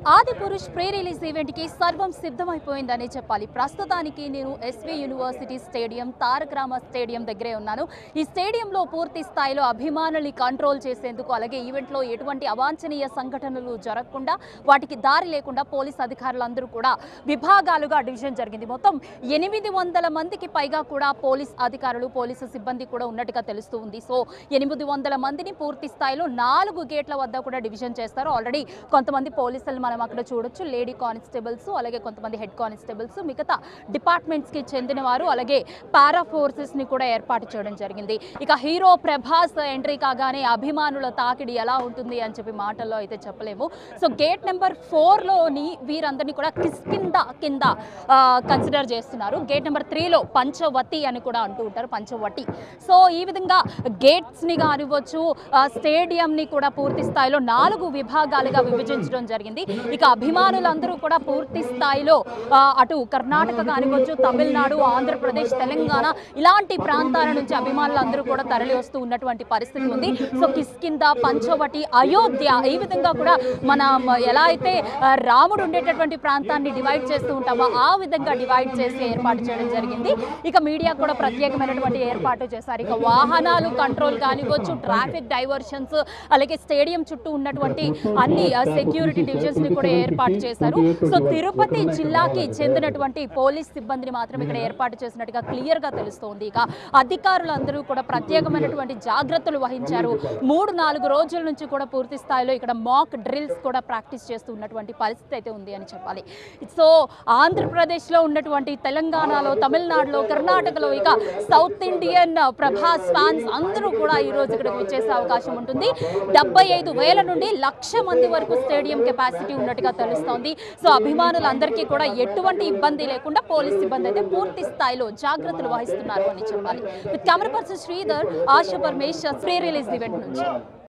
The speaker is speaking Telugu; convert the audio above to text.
ఆది పురుష్ ప్రీ రిలీజ్ ఈవెంట్ కి సర్వం సిద్ధమైపోయిందని చెప్పాలి ప్రస్తుతానికి నేను S V university stadium Taraka Rama stadium దగ్గరే ఉన్నాను ఈ స్టేడియంలో పూర్తి స్థాయిలో అభిమానుల్ని కంట్రోల్ చేసేందుకు అలాగే ఈవెంట్లో ఎటువంటి అవాంఛనీయ సంఘటనలు జరగకుండా వాటికి దారి లేకుండా పోలీస్ అధికారులందరూ కూడా విభాగాలుగా డివిజన్ జరిగింది మొత్తం ఎనిమిది వందల మందికి పైగా కూడా పోలీస్ అధికారులు పోలీసు సిబ్బంది కూడా ఉన్నట్టుగా తెలుస్తూ ఉంది సో ఎనిమిది వందల మందిని పూర్తి స్థాయిలో నాలుగు గేట్ల వద్ద కూడా డివిజన్ చేస్తారు ఆల్రెడీ కొంతమంది పోలీసులు మనం అక్కడ చూడొచ్చు లేడీ కానిస్టేబుల్స్ అలాగే కొంతమంది హెడ్ కానిస్టేబుల్స్ మిగతా డిపార్ట్మెంట్స్కి చెందిన వారు అలాగే పారా ఫోర్సెస్ని కూడా ఏర్పాటు చేయడం జరిగింది ఇక హీరో ప్రభాస్ ఎంట్రీ కాగానే అభిమానుల తాకిడి ఎలా ఉంటుంది అని చెప్పి మాటల్లో అయితే చెప్పలేము సో గేట్ నెంబర్ ఫోర్లోని వీరందరినీ కూడా కిస్కింద కింద కన్సిడర్ చేస్తున్నారు గేట్ నెంబర్ త్రీలో పంచవతి అని కూడా అంటూ ఉంటారు పంచవటి సో ఈ విధంగా గేట్స్ని కానివ్వచ్చు ఆ, స్టేడియంని కూడా పూర్తి స్థాయిలో నాలుగు విభాగాలుగా విభజించడం జరిగింది ఇక అభిమానులందరూ కూడా పూర్తి స్థాయిలో ఆ, అటు కర్ణాటక కానివ్వచ్చు తమిళనాడు ఆంధ్రప్రదేశ్ తెలంగాణ ఇలాంటి ప్రాంతాల నుంచి అభిమానులందరూ కూడా తరలి వస్తూ ఉన్నటువంటి పరిస్థితి ఉంది సో కిస్కింద పంచవటి అయోధ్య ఈ విధంగా కూడా మనం ఎలా అయితే ఆ, రాముడు ఉండేటటువంటి ప్రాంతాన్ని డివైడ్ చేస్తూ ఉంటామో ఆ విధంగా డివైడ్ చేసి ఏర్పాటు చేయడం జరిగింది ఇక మీడియా కూడా ప్రత్యేకమైనటువంటి ఏర్పాటు చేశారు ఇక వాహనాలు కంట్రోల్ కానివ్వచ్చు ట్రాఫిక్ డైవర్షన్స్ అలాగే స్టేడియం చుట్టూ ఉన్నటువంటి అన్ని సెక్యూరిటీ డివిజన్స్ ని కూడా ఏర్పాటు చేశారు సో తిరుపతి జిల్లాకి చెందినటువంటి పోలీస్ సిబ్బందిని మాత్రం ఇక్కడ ఏర్పాటు చేసినట్టుగా క్లియర్ గా తెలుస్తోంది ఇక అధికారులందరూ కూడా ప్రత్యేకమైనటువంటి జాగ్రత్తలు వహించారు మూడు నాలుగు రోజుల నుంచి కూడా పూర్తి స్థాయిలో ఇక్కడ మాక్ డ్రిల్స్ కూడా ప్రాక్టీస్ చేస్తూ ఉన్నటువంటి పరిస్థితి అయితే ఉంది అని చెప్పాలి సో ఆంధ్రప్రదేశ్లో ఉన్నటువంటి తెలంగాణలో తమిళనాడులో కర్ణాటకలో ఇక సౌత్ ఇండియన్ ప్రభాస్ ఫ్యాన్స్ అందరూ కూడా ఈ రోజు ఇక్కడికి వచ్చేసే అవకాశం ఉంటుంది డెబ్బై ఐదు వేల నుండి లక్ష మంది వరకు స్టేడియం కెపాసిటీ ఉన్నట్టుగా తెలుస్తోంది సో అభిమానులందరికీ కూడా ఎటువంటి ఇబ్బంది లేకుండా పోలీస్ సిబ్బంది అయితే పూర్తి స్థాయిలో జాగ్రత్తలు వహిస్తున్నారు అని చెప్పాలి విత్ కెమెరా పర్సన్ శ్రీధర్ ఆశ పరమేష్ ప్రీ రిలీజ్ ఈవెంట్ నుంచి